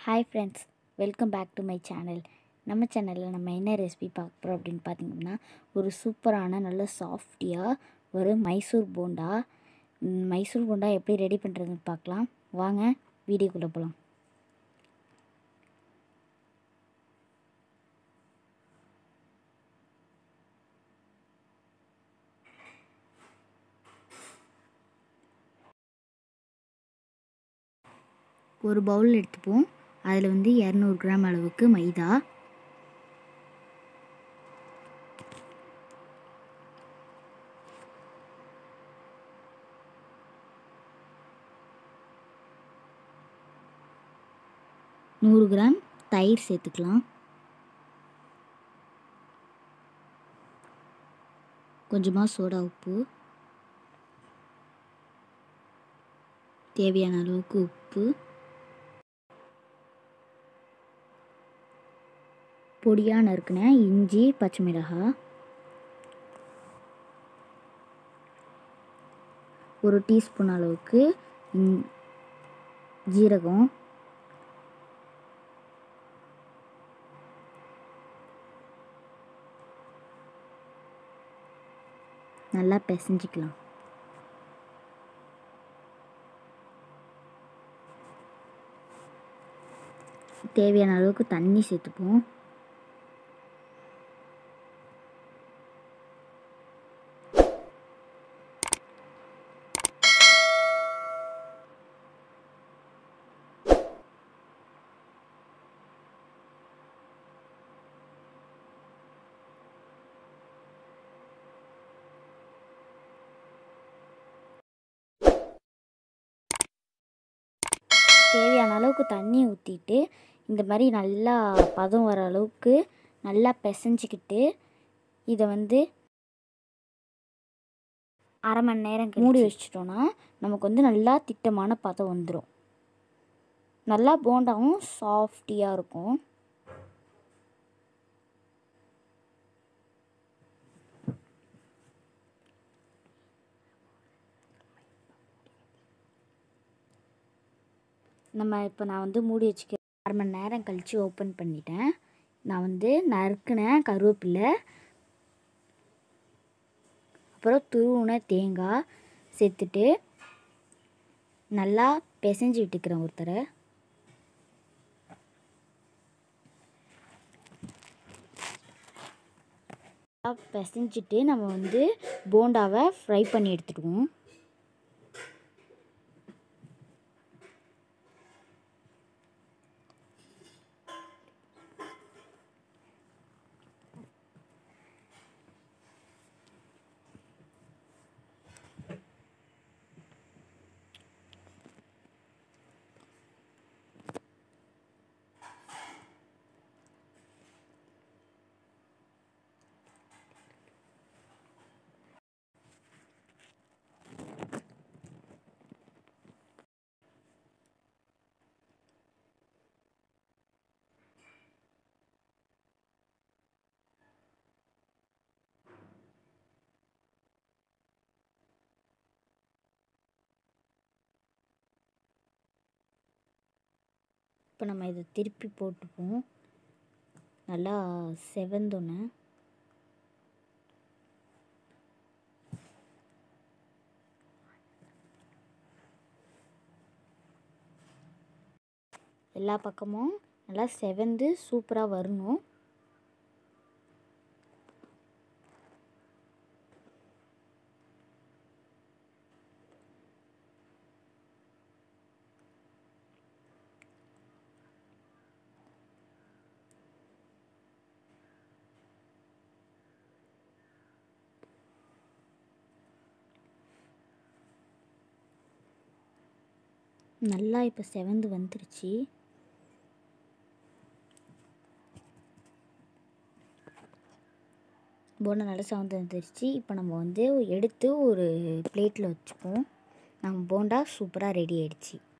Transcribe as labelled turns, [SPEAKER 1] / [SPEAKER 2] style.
[SPEAKER 1] hi friends welcome back to my channel நம்ம சேனலில் நம்ம என்ன ரெசிபி பார்க்க போகிறோம் அப்படின்னு பார்த்தீங்கன்னா ஒரு சூப்பரான நல்ல சாஃப்டியாக ஒரு மைசூர் போண்டா ம், மைசூர் போண்டா எப்படி ரெடி பண்ணுறதுன்னு பார்க்கலாம் வாங்க வீடியோக்குள்ளே போகலாம் ஒரு பவுல் எடுத்துப்போம் அதில் வந்து இரநூறு கிராம் அளவுக்கு மைதா நூறு கிராம் தயிர் சேர்த்துக்கலாம் கொஞ்சமாக சோடா உப்பு தேவையான அளவுக்கு உப்பு பொடியாக நறுக்கின இஞ்சி பச்சை மிளகாய் ஒரு டீஸ்பூன் அளவுக்கு இஞ்- ஜீரகம் நல்லா பிசைஞ்சிக்கலாம் தேவையான அளவுக்கு தண்ணி சேர்த்துப்போம் தேவையான அளவுக்கு தண்ணி ஊற்றிட்டு இந்த மாதிரி நல்லா பதம் வர அளவுக்கு நல்லா பிசைஞ்சிக்கிட்டு இதை வந்து அரை மணி நேரம் மூடி வச்சிட்டோன்னா நமக்கு வந்து நல்லா திட்டமான பதம் வந்துடும் நல்லா போண்டாவும் சாஃப்டியாக இருக்கும் நம்ம இப்போ நான் வந்து மூடி வச்சுக்க அரை மணி நேரம் கழித்து ஓப்பன் பண்ணிட்டேன் நான் வந்து நறுக்கின கருவேப்பிலை அப்புறம் துருவுன தேங்காய் சேர்த்துட்டு நல்லா பிசைஞ்சு விட்டுக்கிறேன் ஒருத்தரை நல்லா பிசைஞ்சிட்டு நம்ம வந்து போண்டாவை ஃப்ரை பண்ணி எடுத்துடுவோம் இப்போ நம்ம இதை திருப்பி போட்டுப்போம் நல்லா செவந்தோன்னே எல்லா பக்கமும் நல்லா செவந்து சூப்பராக வரணும் நல்லா இப்போ செவந்து வந்துருச்சு போண்டா நல்லா செவந்து வந்துருச்சு இப்போ நம்ம வந்து எடுத்து ஒரு பிளேட்டில் வச்சுப்போம் நம்ம போண்டா சூப்பராக ரெடி ஆயிடுச்சு